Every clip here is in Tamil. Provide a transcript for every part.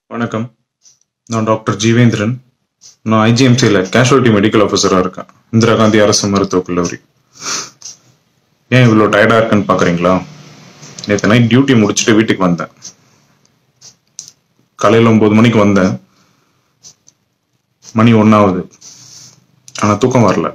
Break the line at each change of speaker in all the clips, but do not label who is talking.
வணக்கம் நான் டாக்டர் ஜீவேந்திரன் நான் ஐஜிஎம்சியில் கேஷுவாலிட்டி மெடிக்கல் ஆஃபீஸராக இருக்கேன் இந்திரா காந்தி அரசு மருத்துவக் கல்லூரி ஏன் இவ்வளோ டயர்டாக இருக்குன்னு பார்க்குறீங்களா நேற்று நைட் டியூட்டி முடிச்சுட்டு வீட்டுக்கு வந்தேன் காலையில் ஒம்பது மணிக்கு வந்தேன் மணி ஒன்றாவது ஆனால் தூக்கம் வரல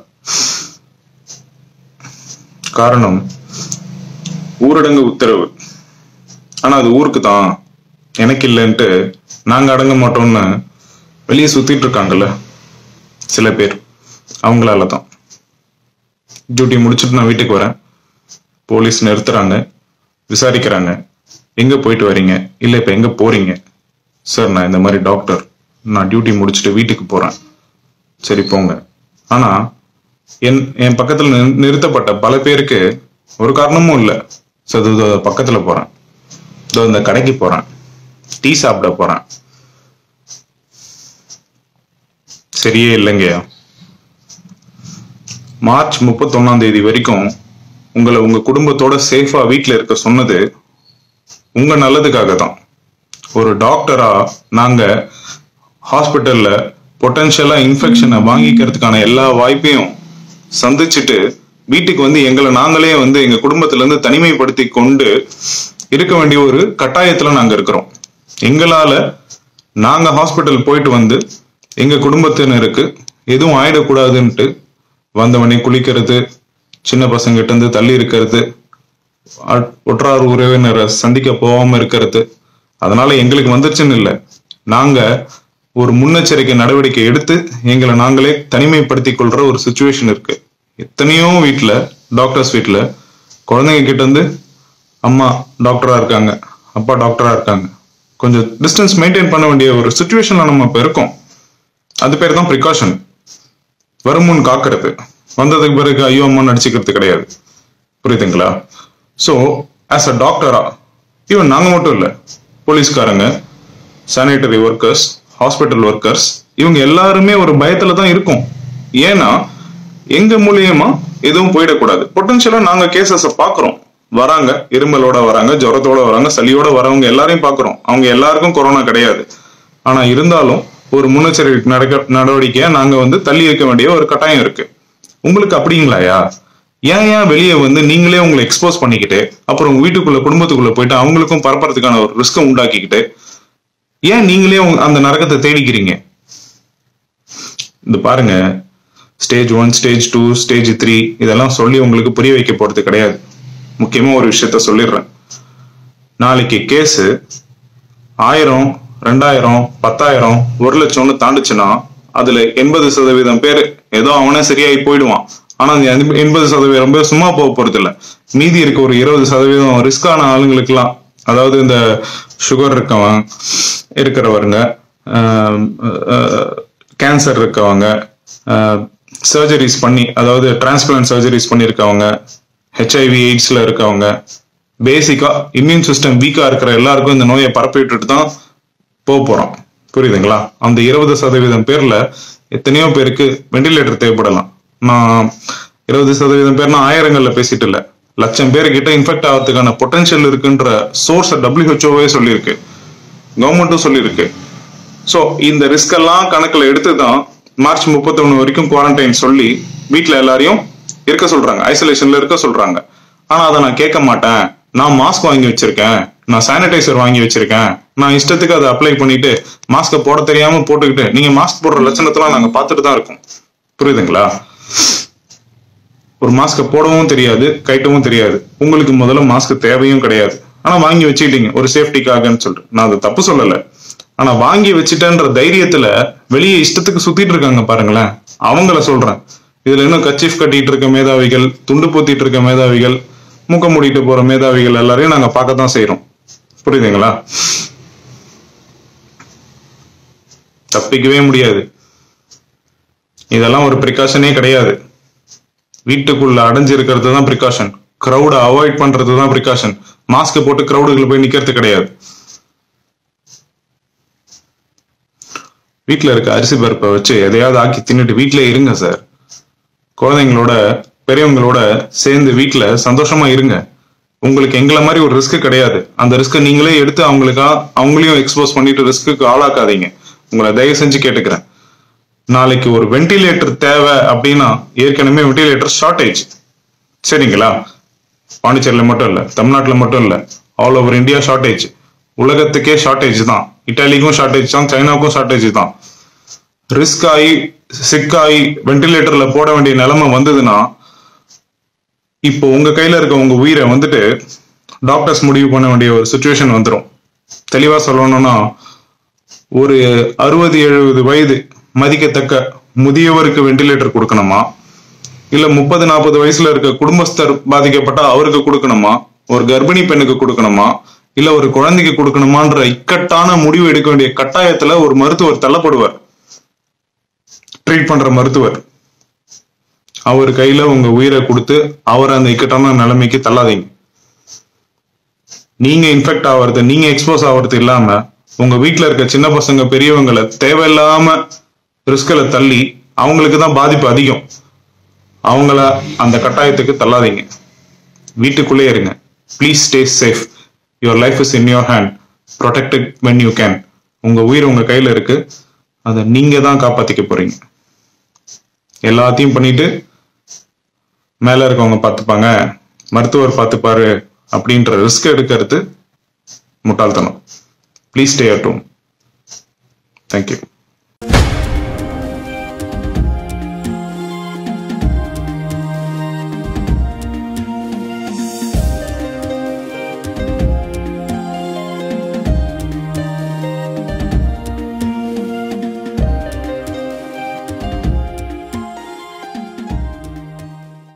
காரணம் ஊரடங்கு உத்தரவு ஆனா அது ஊருக்கு தான் எனக்கு இல்லைன்ட்டு நாங்க அடங்க மாட்டோம்னு வெளியே சுத்திட்டு இருக்காங்கல்ல சில பேர் அவங்களால தான் டியூட்டி முடிச்சுட்டு நான் வீட்டுக்கு வரேன் போலீஸ் நிறுத்துறாங்க விசாரிக்கிறாங்க எங்க போயிட்டு வரீங்க இல்ல இப்ப எங்க போறீங்க சார் நான் இந்த மாதிரி டாக்டர் நான் டியூட்டி முடிச்சுட்டு வீட்டுக்கு போறேன் சரி போங்க ஆனா என் என் பக்கத்துல நிறு- நிறுத்தப்பட்ட பல பேருக்கு ஒரு காரணமும் இல்லை சார் இதோ பக்கத்துல போறேன் இதோ இந்த கடைக்கு போறேன் டீ சாப்பிட போறேன் சரியே இல்லைங்கய்யா மார்ச் முப்பத்தொன்னாம் தேதி வரைக்கும் உங்களை உங்க குடும்பத்தோட சேஃபா வீட்ல இருக்க சொன்னது உங்க நல்லதுக்காக தான் ஒரு டாக்டரா நாங்க ஹாஸ்பிட்டல்ல பொட்டன்ஷியலா இன்ஃபெக்ஷனை வாங்கிக்கிறதுக்கான எல்லா வாய்ப்பையும் சந்திச்சுட்டு வீட்டுக்கு வந்து எங்களை நாங்களே வந்து எங்க குடும்பத்துல இருந்து தனிமைப்படுத்தி கொண்டு இருக்க வேண்டிய ஒரு கட்டாயத்துல நாங்க இருக்கிறோம் எங்களால நாங்க ஹாஸ்பிட்டல் போயிட்டு வந்து எங்க குடும்பத்தினருக்கு எதுவும் ஆயிடக்கூடாதுன்ட்டு வந்தவனே குளிக்கிறது சின்ன பசங்கிட்ட இருந்து தள்ளி இருக்கிறது அ- உற்றார் உறவினரை சந்திக்க போகாம இருக்கிறது அதனால எங்களுக்கு வந்துருச்சுன்னு இல்லை நாங்க ஒரு முன்னெச்சரிக்கை நடவடிக்கை எடுத்து எங்களை நாங்களே தனிமைப்படுத்திக் கொள்ற ஒரு சுச்சுவேஷன் இருக்கு எத்தனையோ வீட்ல டாக்டர்ஸ் வீட்ல குழந்தைங்க கிட்ட இருந்து அம்மா டாக்டரா இருக்காங்க அப்பா டாக்டரா இருக்காங்க கொஞ்சம் டிஸ்டன்ஸ் மெயின்டைன் பண்ண வேண்டிய ஒரு சுச்சுவேஷன்ல நம்ம இப்ப இருக்கோம் அது பேர் தான் ப்ரிகாஷன் வருமுன் காக்கிறது வந்ததுக்கு பிறகு ஐயோ அம்மா நடிச்சுக்கிறது கிடையாது புரியுதுங்களா ஸோ ஆஸ் அ டாக்டரா ஈவன் நாங்க மட்டும் இல்ல போலீஸ்காரங்க சானிட்டரி ஒர்க்கர்ஸ் ஹாஸ்பிட்டல் ஒர்க்கர்ஸ் இவங்க எல்லாருமே ஒரு பயத்துல தான் இருக்கும் ஏன்னா எங்க மூலியமா எதுவும் போயிடக்கூடாது பொட்டன்ஷியலா நாங்க கேசஸ் பாக்குறோம் வராங்க இருமலோட வராங்க ஜுரத்தோட வராங்க சளியோட வரவங்க எல்லாரையும் பாக்குறோம் அவங்க எல்லாருக்கும் கொரோனா கிடையாது ஆனா இருந்தாலும் ஒரு முன்னெச்சரிக்கை நடக்க நடவடிக்கையா நாங்க வந்து தள்ளி வைக்க வேண்டிய ஒரு கட்டாயம் இருக்கு உங்களுக்கு அப்படிங்களாயா ஏன் ஏன் வெளியே வந்து நீங்களே உங்களை எக்ஸ்போஸ் பண்ணிக்கிட்டு அப்புறம் உங்க வீட்டுக்குள்ள குடும்பத்துக்குள்ள போயிட்டு அவங்களுக்கும் பரப்புறதுக்கான ஒரு ரிஸ்க்கை உண்டாக்கிக்கிட்டு ஏன் நீங்களே உங்க- அந்த நரகத்தை தேடிக்கிறீங்க இந்த பாருங்க stage one stage two stage three இதெல்லாம் சொல்லி உங்களுக்கு புரிய வைக்க போறது கிடையாது முக்கியமா ஒரு விஷயத்த சொல்லிடுறேன் நாளைக்கு கேஸ் ஆயிரம் ரெண்டாயிரம் பத்தாயிரம் ஒரு லட்சம்னு தாண்டுச்சுன்னா அதுல எண்பது சதவீதம் பேர் ஏதோ அவனே சரியாகி போயிடுவான் ஆனா அந்த எண்ப- எண்பது சதவீதம் பேர் சும்மா போக போறது இல்ல மீதி இருக்க ஒரு இருபது சதவீதம் ரிஸ்கான ஆளுங்களுக்குலாம் அதாவது இந்த சுகர் இருக்கவன் இருக்கிறவருங்க கேன்சர் இருக்கவங்க சர்ஜரிஸ் பண்ணி அதாவது டிரான்ஸ்பிளான்ட் சர்ஜரிஸ் பண்ணியிருக்கவங்க ஹெச்ஐவி எய்ட்ஸ்ல இருக்கவங்க பேசிக்கா இம்யூன் சிஸ்டம் வீக்கா இருக்கிற எல்லாருக்கும் இந்த நோயை பரப்பி விட்டுட்டு தான் போக போறோம் புரியுதுங்களா அந்த இருபது சதவீதம் பேர்ல எத்தனையோ பேருக்கு வெண்டிலேட்டர் தேவைப்படலாம் நான் இருபது சதவீதம் பேர்னா ஆயிரங்கள்ல பேசிட்டு இல்ல லட்சம் பேர் கிட்ட இன்ஃபெக்ட் ஆகிறதுக்கான பொட்டன்ஷியல் இருக்குன்ற சோர்ஸ் டபிள்யூஹெச்ஓவே சொல்லியிருக்கு கவர்மெண்ட்டும் சொல்லியிருக்கு ஸோ இந்த ரிஸ்க் எல்லாம் கணக்குல எடுத்து தான் மார்ச் 31 வரைக்கும் குவாரண்டைன் சொல்லி வீட்ல எல்லாரையும் இருக்க சொல்றாங்க ஐசோலேஷன்ல இருக்க சொல்றாங்க ஆனா அதை நான் கேட்க மாட்டேன் நான் மாஸ்க் வாங்கி வச்சிருக்கேன் நான் சானிடைசர் வாங்கி வச்சிருக்கேன் நான் இஷ்டத்துக்கு அதை அப்ளை பண்ணிட்டு மாஸ்கை போட தெரியாம போட்டுக்கிட்டு நீங்க மாஸ்க் போடுற லட்சணத்தெல்லாம் நாங்க பார்த்துட்டு தான் இருக்கோம் புரியுதுங்களா ஒரு மாஸ்கை போடவும் தெரியாது கைட்டவும் தெரியாது உங்களுக்கு முதல்ல மாஸ்க் தேவையும் கிடையாது ஆனா வாங்கி வச்சுக்கிட்டீங்க ஒரு சேஃப்டிக்காகன்னு சொல்லிட்டு நான் அதை தப்பு சொல்லல ஆனா வாங்கி வச்சுட்டேன்ற தைரியத்துல வெளியே இஷ்டத்துக்கு சுத்திட்டு இருக்காங்க பாருங்களேன் அவங்கள சொல்றேன் இதுல இன்னும் கச்சீஃப் கட்டிட்டு இருக்க மேதாவிகள் துண்டு போத்திட்டு இருக்க மேதாவிகள் மூக்க மூடிட்டு போற மேதாவிகள் எல்லாரையும் நாங்க பார்க்கத்தான் செய்றோம் புரியுதுங்களா தப்பிக்கவே முடியாது இதெல்லாம் ஒரு ப்ரிகாஷனே கிடையாது வீட்டுக்குள்ள அடைஞ்சு இருக்கிறது தான் ப்ரிகாஷன் க்ரௌட அவாய்ட் பண்றது தான் ப்ரிகாஷன் மாஸ்க் போட்டு க்ரௌடுக்குள்ள போய் நிக்கிறது கிடையாது வீட்ல இருக்க அரிசி பருப்பை வச்சு எதையாவது ஆக்கி தின்னுட்டு வீட்லயே இருங்க சார் குழந்தைங்களோட பெரியவங்களோட சேர்ந்து வீட்ல சந்தோஷமா இருங்க உங்களுக்கு எங்களை மாதிரி ஒரு ரிஸ்க் கிடையாது அந்த ரிஸ்க்கை நீங்களே எடுத்து அவங்களுக்கா அவங்களையும் எக்ஸ்போஸ் பண்ணிட்டு ரிஸ்க்கு ஆளாக்காதீங்க உங்களை தயவு செஞ்சு கேட்டுக்கிறேன் நாளைக்கு ஒரு வென்டிலேட்டர் தேவை அப்படின்னா ஏற்கனவே வென்டிலேட்டர் ஷார்டேஜ் சரிங்களா பாண்டிச்சேரியில மட்டும் இல்ல தமிழ்நாட்டுல மட்டும் இல்ல ஆல் ஓவர் இந்தியா ஷார்டேஜ் உலகத்துக்கே ஷார்டேஜ் தான் இட்டாலிக்கும் ஷார்டேஜ் தான் சைனாவுக்கும் ஷார்டேஜ் தான் ரிஸ்க் ஆகி சிக் ஆகி வென்டிலேட்டர்ல போட வேண்டிய நிலைமை வந்ததுன்னா இப்போ உங்க கையில இருக்க உங்க உயிரை வந்துட்டு டாக்டர்ஸ் முடிவு பண்ண வேண்டிய ஒரு சுச்சுவேஷன் வந்துடும் தெளிவா சொல்லணும்னா ஒரு அறுபது எழுபது வயது மதிக்கத்தக்க முதியவருக்கு வென்டிலேட்டர் கொடுக்கணுமா இல்ல முப்பது நாற்பது வயசுல இருக்க குடும்பஸ்தர் பாதிக்கப்பட்ட அவருக்கு கொடுக்கணுமா ஒரு கர்ப்பிணி பெண்ணுக்கு கொடுக்கணுமா இல்ல ஒரு குழந்தைக்கு கொடுக்கணுமான்ற இக்கட்டான முடிவு எடுக்க வேண்டிய கட்டாயத்துல ஒரு மருத்துவர் தள்ளப்படுவார் ட்ரீட் பண்ற மருத்துவர் அவர் கையில உங்க உயிரை கொடுத்து அவர் அந்த இக்கட்டான நிலைமைக்கு தள்ளாதீங்க நீங்க இன்ஃபெக்ட் ஆகிறது நீங்க எக்ஸ்போஸ் ஆகிறது இல்லாம உங்க வீட்ல இருக்க சின்ன பசங்க பெரியவங்களை தேவையில்லாம ரிஸ்கில் தள்ளி அவங்களுக்கு தான் பாதிப்பு அதிகம் அவங்கள அந்த கட்டாயத்துக்கு தள்ளாதீங்க வீட்டுக்குள்ளே இருங்க please stay safe your life is in your hand protected when you can உங்க உயிர் உங்க கையில இருக்கு அதை நீங்க தான் காப்பாத்திக்க போறீங்க எல்லாத்தையும் பண்ணிட்டு மேல இருக்கவங்க பார்த்துப்பாங்க மருத்துவர் பார்த்துப்பாரு அப்படின்ற ரிஸ்க் எடுக்கிறது முட்டாள்தனம் please stay at home thank you